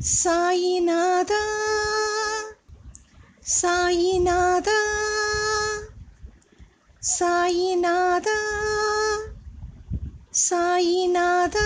சாயிநாதா சாயிநாதா சாயிநாதா சாயிநாதா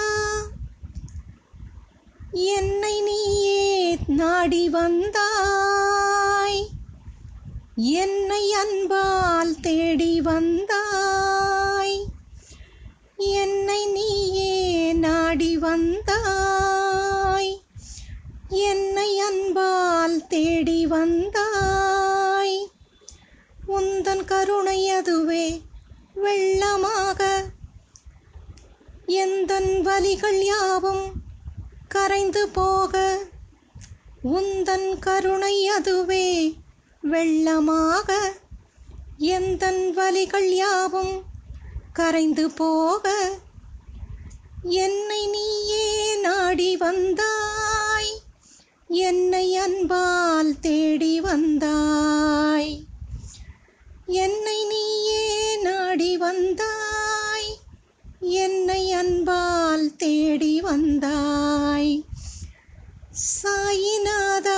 என்னை நீயே நாடி வந்தாய் என்னை அன்பால் தேடி வந்தாய் என்னை நீயே நாடி வந்தாய் என்னை அன்பால் தேடி வந்தாய் உந்தன் கருணை அதுவே வெள்ளமாக எந்தன் வலிகள் யாவும் கரைந்து போக உந்தன் கருணை அதுவே வெள்ளமாக எந்தன் வலிகள் யாவும் கரைந்து போக என்னை நீயே நாடி வந்தாய் என்னை அன்பால் தேடி வந்தாய் என்னை நீயே நாடி வந்தாய் என்னை அன்பால் தேடி வந்தாய் சாயிநாதா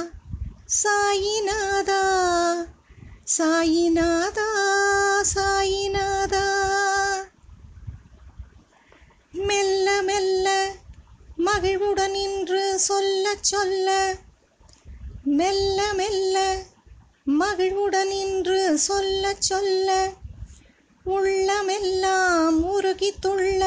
சாயிநாதா சாயிநாதா சாயிநாதா மெல்ல மெல்ல மகிழ்வுடன் இன்று சொல்ல சொல்ல மெல்ல மெல்ல மகிழ்வுடன் இன்று சொல்ல சொல்ல உள்ளமெல்லாம் உருகி துள்ள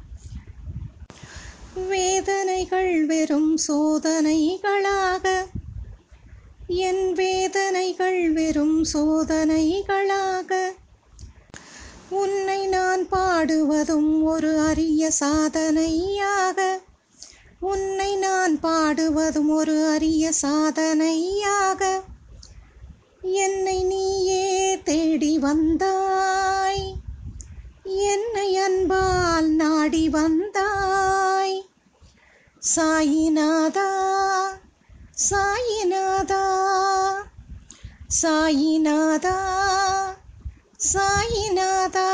வேதனைகள் வெறும் சோதனைகளாக என் வேதனைகள் வெறும் சோதனைகளாக உன்னை நான் பாடுவதும் ஒரு அரிய சாதனையாக உன்னை நான் பாடுவதும் ஒரு அரிய சாதனையாக என்னை நீயே தேடி வந்தாய் என்னை அன்பால் நாடி வந்தாய் சாயிநாதா சாயிநாதா சாயிநாதா சாயிநாதா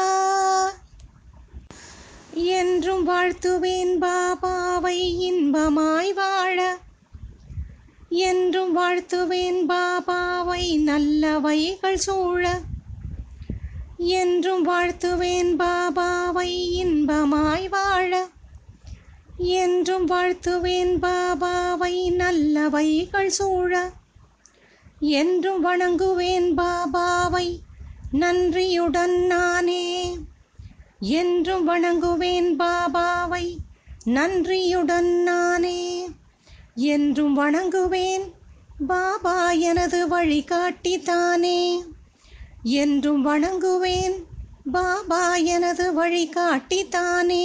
என்றும் வாழ்த்துவேன் பாபாவை இன்பமாய் வாழ என்றும் வாழ்த்துவேன் பாபாவை நல்லவைகள் சூழ என்றும் வாழ்த்துவேன் பாபாவை இன்பமாய் வாழ என்றும் வாழ்த்துவேன் பாபாவை நல்லவைகள் சூழ என்றும் வணங்குவேன் பாபாவை நன்றியுடன் நானே என்றும் வணங்குவேன் பாபாவை நன்றியுடன் நானே என்றும் வணங்குவேன் பாபா எனது வழிகாட்டி தானே என்றும் வணங்குவேன் பாபா எனது வழிகாட்டி தானே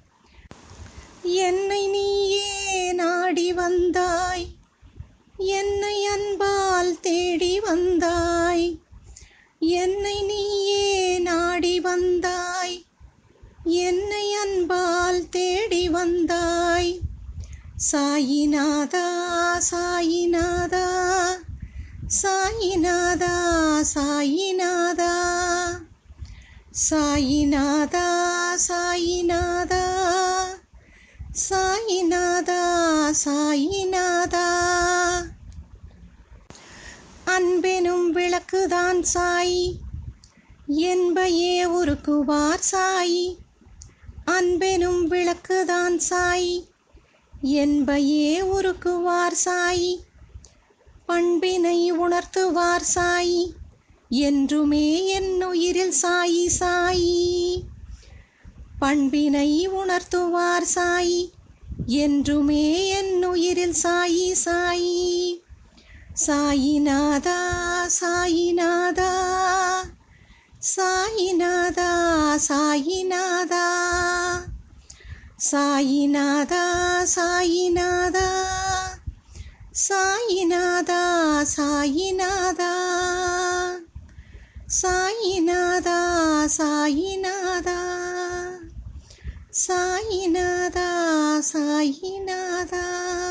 என்னை நீயே நாடி வந்தாய் என்னை அன்பால் தேடி வந்தாய் என்னை நீயே நாடி வந்தாய் என்னை அன்பால் தேடி வந்தாய் சாயிநாதா சாயிநாதா சாயிநாதா சாயிநாதா சாயிநாதா சாயிநாதா சாயிநாதா சாயிநாதா அன்பெனும் விளக்குதான் சாயி என்பையே உருக்குவார் சாயி அன்பெனும் விளக்குதான் சாயி என்பையே உருக்குவார் சாயி பண்பினை உணர்த்துவார் சாயி என்றுமே என்னுயிரில் சாயி சாயி பண்பினை உணர்த்துவார் சாயி என்றுமே என்னுயிரில் சாயி சாயி சாயிநாதா சாயிநாதா சாயிநாதா சாயிநாதா சாயிநாதா சாயிநாதா சாயிநாதா சாயிநாதா சாயிநாதா சாயிநாதா சாயிநாதா சாயிநாதா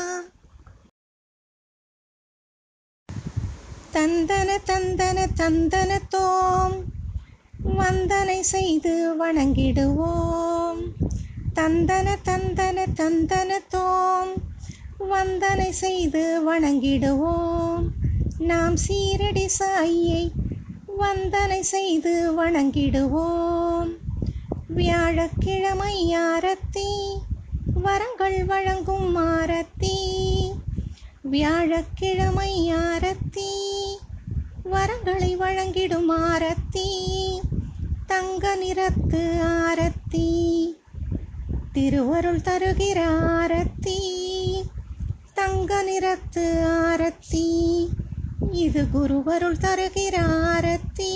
தந்தன தந்தன தந்தன தோம் வந்தனை செய்து வணங்கிடுவோம் தந்தன தந்தன தந்தன தோம் வந்தனை செய்து வணங்கிடுவோம் நாம் சீரடி சாயியை வந்தனை செய்து வணங்கிடுவோம் வியாழக்கிழமை ஆரத்தி வரங்கள் வழங்கும் ஆரத்தி வியாழக்கிழமை ஆரத்தி வரங்களை வழங்கிடும் ஆரத்தி தங்க நிறத்து ஆரத்தி திருவருள் தருகிற ஆரத்தி தங்க நிறத்து ஆரத்தி இது குருவருள் தருகிற ஆரத்தி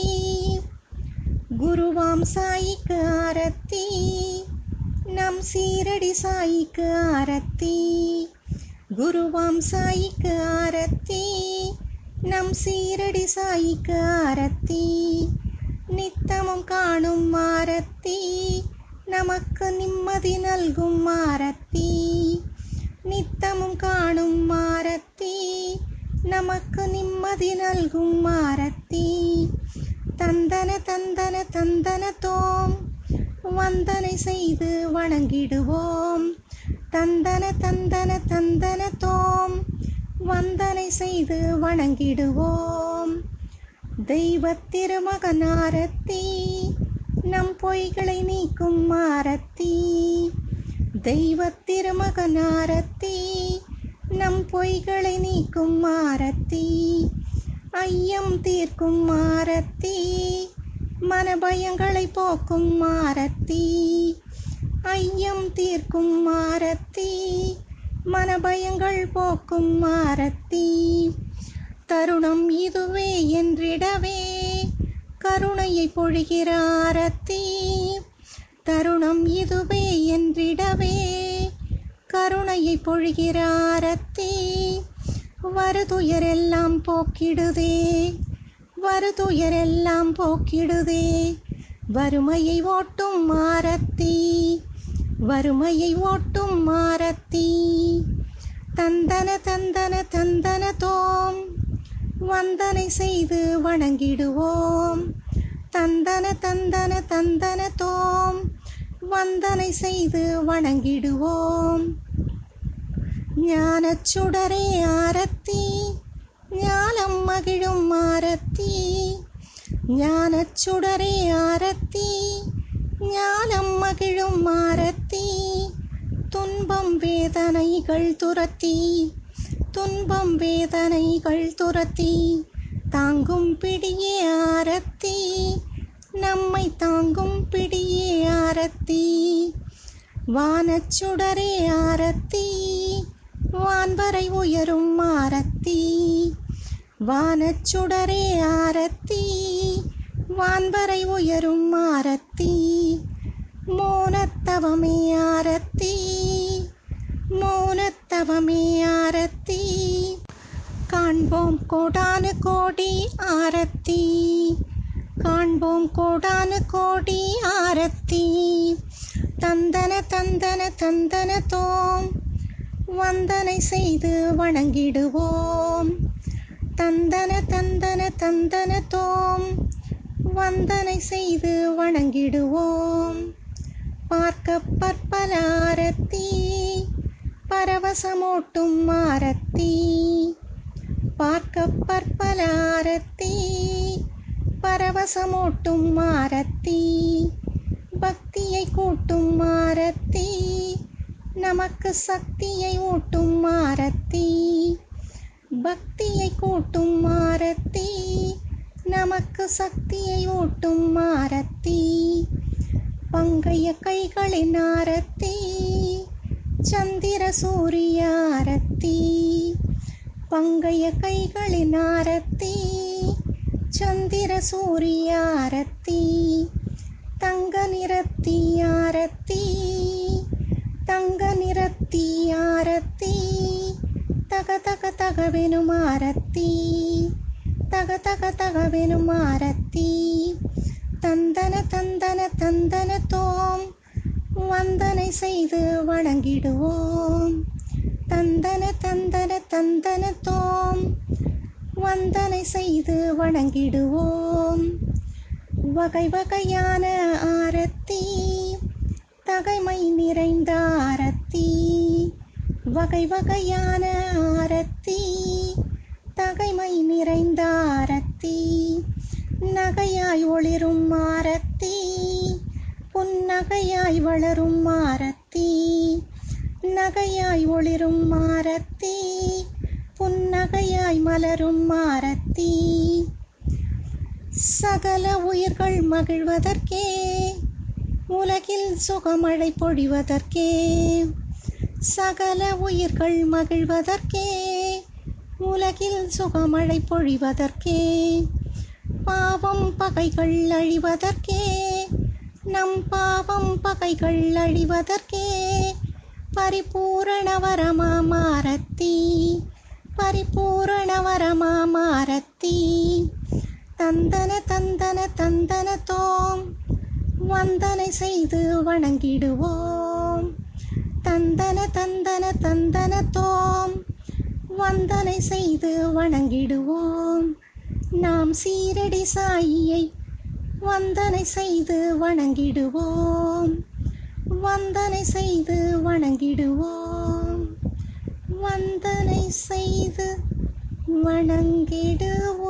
குருவாம் சாயிக்கு ஆரத்தி நம் சீரடி சாயிக்கு ஆரத்தி குருவாம் சாயிக்கு ஆரத்தி நம் சீரடி சாயிக்கு ஆரத்தி நித்தமும் காணும் ஆரத்தி நமக்கு நிம்மதி நல்கும் ஆரத்தி நித்தமும் காணும் ஆரத்தி நமக்கு நிம்மதி நல்கும் ஆரத்தி தந்தன தந்தன தந்தன தோம் வந்தனை செய்து வணங்கிடுவோம் தந்தன தந்தன தந்தன தோம் வந்தனை செய்து வணங்கிடுவோம் தெய்வ திருமகன் ஆரத்தி நம் பொய்களை நீக்கும் ஆரத்தி தெய்வ திருமகன் ஆரத்தி நம் பொய்களை நீக்கும் ஆரத்தி ஐயம் தீர்க்கும் ஆரத்தி மனபயங்களை போக்கும் ஆரத்தி ஐயம் தீர்க்கும் ஆரத்தி மனபயங்கள் போக்கும் ஆரத்தி தருணம் இதுவே என்றிடவே கருணையை பொழிகிற ஆரத்தி தருணம் இதுவே என்றிடவே கருணையை பொழிகிற ஆரத்தி வருதுயரெல்லாம் போக்கிடுதே வருதுயரெல்லாம் போக்கிடுதே வறுமையை ஓட்டும் ஆரத்தி வறுமையை ஓட்டும் ஆரத்தி தந்தன தந்தன தந்தன தோம் வந்தனை செய்து வணங்கிடுவோம் தந்தன தந்தன தந்தன தோம் வந்தனை செய்து வணங்கிடுவோம் ஞானச் சுடரே ஆரத்தி ஞானம் மகிழும் ஆரத்தி ஞானச் சுடரே ஆரத்தி ஞானம் மகிழும் ஆரத்தி துன்பம் வேதனைகள் துரத்தி துன்பம் வேதனைகள் துரத்தி தாங்கும் பிடியே ஆரத்தி நம்மை தாங்கும் பிடியே ஆரத்தி வானச்சுடரே ஆரத்தி வான்வரை உயரும் ஆரத்தி வானச்சுடரே ஆரத்தி வான்வரை உயரும் ஆரத்தி மோனத்தவமே ஆரத்தி மோனத்தவமே ஆரத்தி காண்போம் கோடானு கோடி ஆரத்தி காண்போம் கோடானு கோடி ஆரத்தி தந்தன தந்தன தந்தன தோம் வந்தனை செய்து வணங்கிடுவோம் தந்தன தந்தன தந்தன தோம் வந்தனை செய்து வணங்கிடுவோம் பார்க்க பற்பல ஆரத்தி பரவசமூட்டும் ஆரத்தி பார்க்க பற்பல ஆரத்தி பரவசமூட்டும் ஆரத்தி பக்தியை கூட்டும் ஆரத்தி நமக்கு சக்தியை ஊட்டும் ஆரத்தி பக்தியை கூட்டும் ஆரத்தி நமக்கு சக்தியை ஊட்டும் ஆரத்தி பங்கைய கைகளின் ஆரத்தி சந்திர சூரிய ஆரத்தி பங்கைய கைகளின் ஆரத்தி சந்திர சூரிய ஆரத்தி தங்க நிறத்தி ஆரத்தி தங்க நிறத்தி ஆரத்தி தக தக தகவெனும் ஆரத்தி தக தக தகவெனும் ஆரத்தி தந்தன தந்தன தந்தன தோம் வந்தனை செய்து வணங்கிடுவோம் தந்தன தந்தன தந்தன தோம் வந்தனை செய்து வணங்கிடுவோம் வகை வகையான ஆரத்தி தகைமை நிறைந்த ஆரத்தி வகை வகையான ஆரத்தி தகைமை நிறைந்த ஆரத்தி நகையாய் ஒளிரும் ஆரத்தி புன்னகையாய் வளரும் ஆரத்தி நகையாய் ஒளிரும் ஆரத்தி புன்னகையாய் மலரும் ஆரத்தி சகல உயிர்கள் மகிழ்வதற்கே உலகில் சுகமழை பொழிவதற்கே சகல உயிர்கள் மகிழ்வதற்கே உலகில் சுகமழை பொழிவதற்கே பாவம் பகைகள் அழிவதற்கே நம் பாவம் பகைகள் அழிவதற்கே பரிபூரண வரமாமாரத்தி பரிபூரண வரமாமாரத்தி தந்தன தந்தன தந்தன தோம் வந்தனை செய்து வணங்கிடுவோம் தந்தன தந்தன தந்தன தோம் வந்தனை செய்து வணங்கிடுவோம் நாம் சீரடி சாயியை வந்தனை செய்து வணங்கிடுவோம் வந்தனை செய்து வணங்கிடுவோம் வந்தனை செய்து வணங்கிடுவோம்